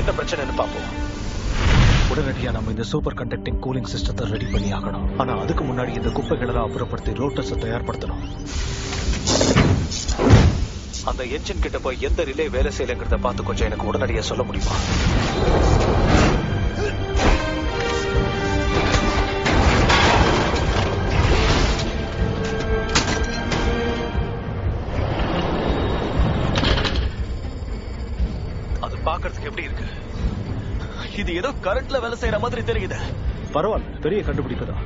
என்ன பிரச்சனைன்னு பார்ப்போம் உடனடியா நம்ம இந்த சூப்பர் கண்டக்டிங் கூலிங் சிஸ்டத்தை ரெடி பண்ணி ஆகணும் ஆனா அதுக்கு முன்னாடி இந்த குப்பைகளெல்லாம் அப்புறப்படுத்தி ரோட்டஸை தயார்படுத்தணும் அந்த என்ஜின் கிட்ட போய் எந்த ரிலே வேலை செய்யலைங்கிறத பார்த்து கொஞ்சம் எனக்கு உடனடியா சொல்ல முடியுமா அது பார்க்கிறதுக்கு எப்படி இருக்கு இது ஏதோ கரண்ட்ல வேலை செய்யற மாதிரி தெரியுது பரவாயில்ல பெரிய கண்டுபிடிப்பு தான்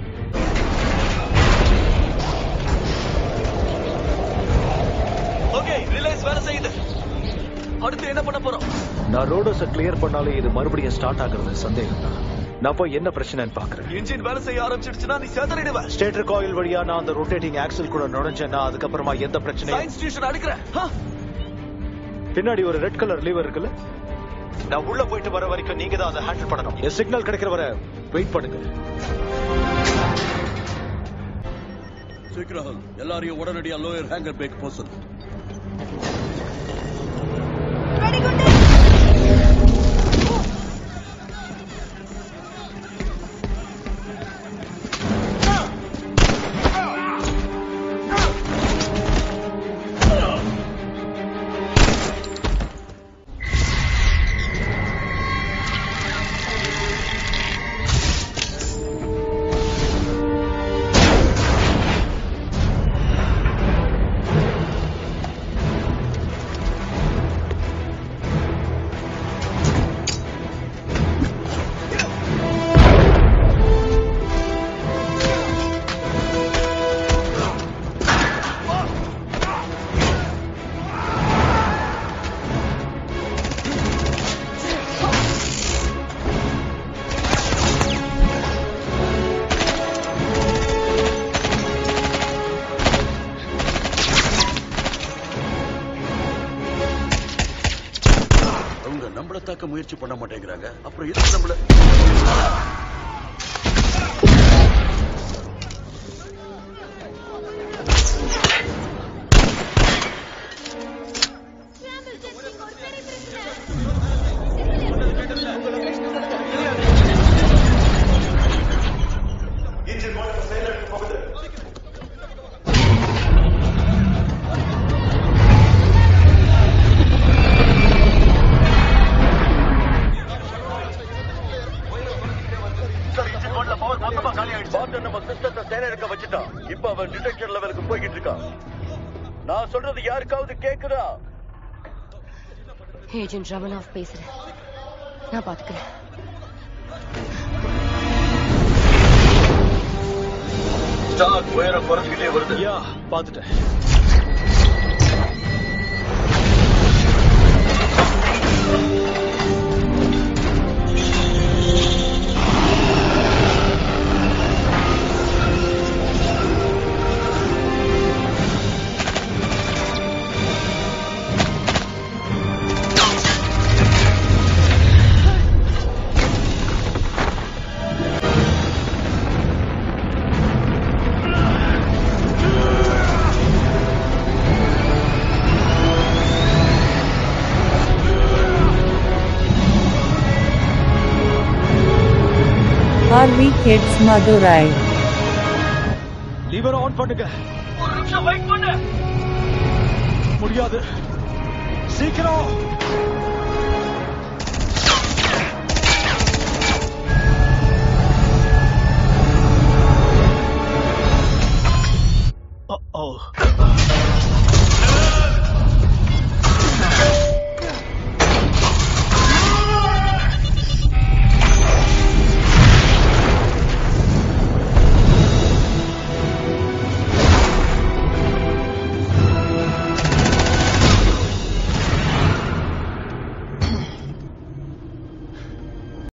ஓகே ரிலைஸ் வேலை செய்யுது அடுத்து என்ன பண்ண போறோம் நான் ரோடோஸ கிளியர் பண்ணாலே இது மறுபடியும் ஸ்டார்ட் ஆகுறது சந்தேகம் தான் நான் போய் என்ன பிரச்சனைன்னு பாக்குறேன் இன்ஜின் வேலை செய்ய ஆரம்பிச்சிடுச்சுன்னா நீ செதறிடுவ ஸ்டேட்டர் காயில் வழியா நான் அந்த ரொட்டேட்டிங் ஆக்சல் கூட நுழைஞ்சேன்னா அதுக்கப்புறமா எந்த பிரச்சனையும் சயின்ஸ் டியூஷன் அடுக்கிறேன் பின்னாடி ஒரு ரெட் கலர் லீவர் இருக்குல்ல நான் உள்ள போயிட்டு வர வரைக்கும் நீங்க தான் அதை ஹேண்டில் பண்ணணும் என் சிக்னல் கிடைக்கிற வரை வெயிட் பண்ணுங்க சீக்கிரம் எல்லாரையும் உடனடியா லோயர் ஹேங்கர் பேக் போக சொல்லு அவங்க நம்மள தாக்க முயற்சி பண்ண மாட்டேங்கிறாங்க அப்புறம் எதுக்கு நம்மள பாட்டன் நம்ம சிஸ்டத்தை செயலிழக்க வச்சுட்டான் இப்ப அவன் டிடெக்ஷன் லெவலுக்கு போய்கிட்டு இருக்கான் நான் சொல்றது யாருக்காவது கேக்குதா ஏஜென்ட் ரமணாஃப் பேசுறேன் நான் பாத்துக்கிறேன் ஸ்டாக் உயரம் குறைஞ்சிக்கிட்டே வருது யா பாத்துட்டேன் Harvey Kids Madurai. Lever on பண்ணுங்க ஒரு நிமிஷம் வெயிட் பண்ணு முடியாது சீக்கிரம்